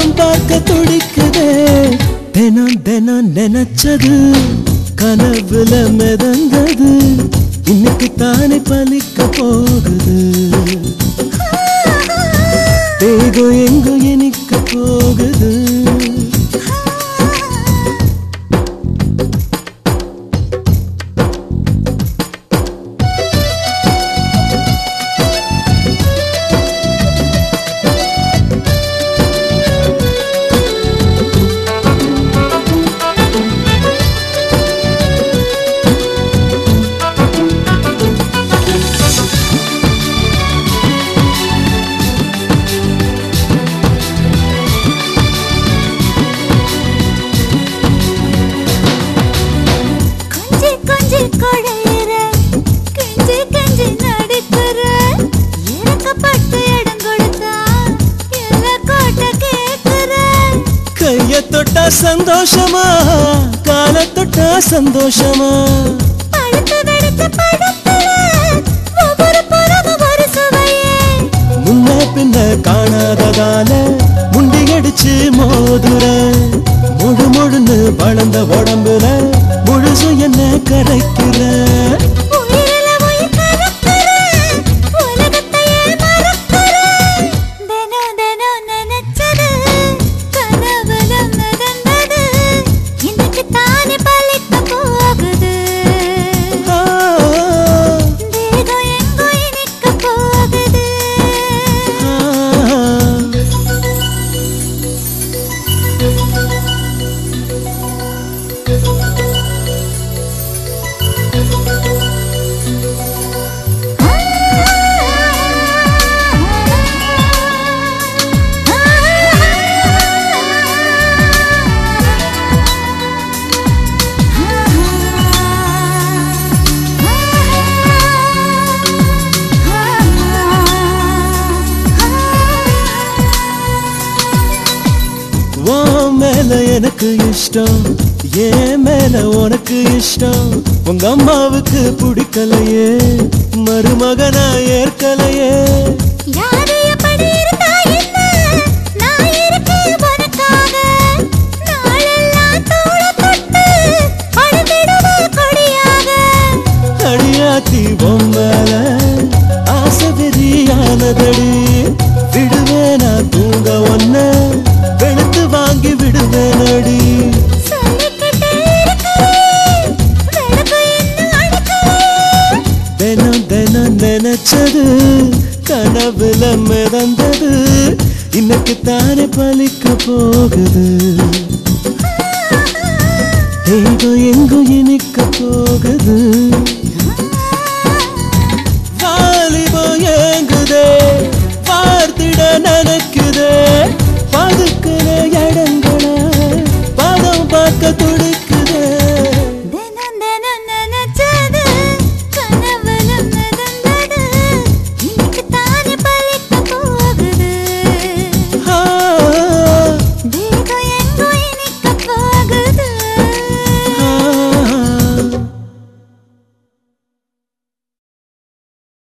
முகம் பார்க்க துடிக்குதே தினம் தினம் நினைச்சது கனவுல மிதந்தது இன்னைக்கு தானே பலிக்க போகுது தேகம் எங்கு இனிக்க போகுது கொஞ்சி கொஞ்சி குழையிற கெஞ்சி கெஞ்சி நடிக்கிற இறக்கப்பட்டு இடம் கொடுத்தா எல்லா கோட்டை கேட்கிற கைய தொட்டா சந்தோஷமா கால தொட்டா சந்தோஷமா பழுத்து வெடித்த பழத்துல ஒவ்வொரு புறமும் ஒரு சுவையே முன்ன பின்ன காணாததால முண்டி அடிச்சு மோதுற முழு முழுன்னு வளர்ந்த உடம்புல முழுசு என்ன கரைக்கிற உயிரில உயிர் கலக்கிற உலகத்தையே மறக்கிற தினம் தினம் நினைச்சது கனவுல நடந்தது இன்னைக்கு தானே பலிக்க போகுது ஆ, தேகம் எங்கோ இனிக்க போகுது ஆ. உன் மேல எனக்கு இஷ்டம் ஏன் மேல உனக்கு இஷ்டம் உங்க அம்மாவுக்கு பிடிக்கலையே மருமகனா ஏற்கலையே யாரு எப்படி இருந்தா என்ன? நான் இருக்கேன் உனக்காக. நாளெல்லாம் தோளை தொட்டு அழுதிடுவேன் கொடியாக. அடியாத்தி பொம்மல ஆசை வெறியானதடி விடுவேனா தூங்க ஒன்ன வெளுத்து வாங்கி விடுவேனடி சொல்லிக்கிட்டே இருக்கிறேன். வெளுப்பு இன்னும் அடிக்கவே. தினம் தினம் நினைச்சது கனவுல மிதந்தது இன்னைக்கு தானே பலிக்க போகுது எங்கோ எங்கோ இனிக்க போகுது